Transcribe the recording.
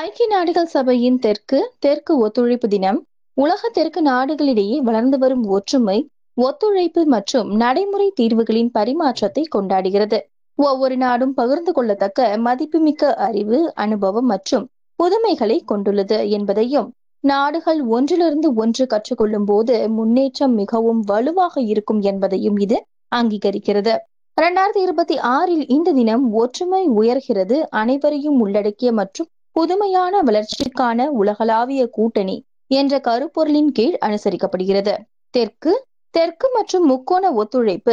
ஐக்கிய நாடுகள் சபையின் தெற்கு தெற்கு ஒத்துழைப்பு தினம் உலக தெற்கு நாடுகளிடையே வளர்ந்து வரும் ஒற்றுமை ஒத்துழைப்பு மற்றும் நடைமுறை தீர்வுகளின் பரிமாற்றத்தை கொண்டாடுகிறது ஒவ்வொரு நாடும் பகிர்ந்து கொள்ளத்தக்க மதிப்புமிக்க அறிவு அனுபவம் மற்றும் புதுமைகளை கொண்டுள்ளது என்பதையும் நாடுகள் ஒன்றிலிருந்து ஒன்று கற்றுக்கொள்ளும் போது முன்னேற்றம் மிகவும் வலுவாக இருக்கும் என்பதையும் இது அங்கீகரிக்கிறது இரண்டாயிரத்தி இருபத்தி ஆறில் இந்த தினம் ஒற்றுமை உயர்கிறது அனைவரையும் உள்ளடக்கிய மற்றும் புதுமையான வளர்ச்சிக்கான உலகளாவிய கூட்டணி என்ற கருப்பொருளின் கீழ் அனுசரிக்கப்படுகிறது தெற்கு தெற்கு மற்றும் முக்கோண ஒத்துழைப்பு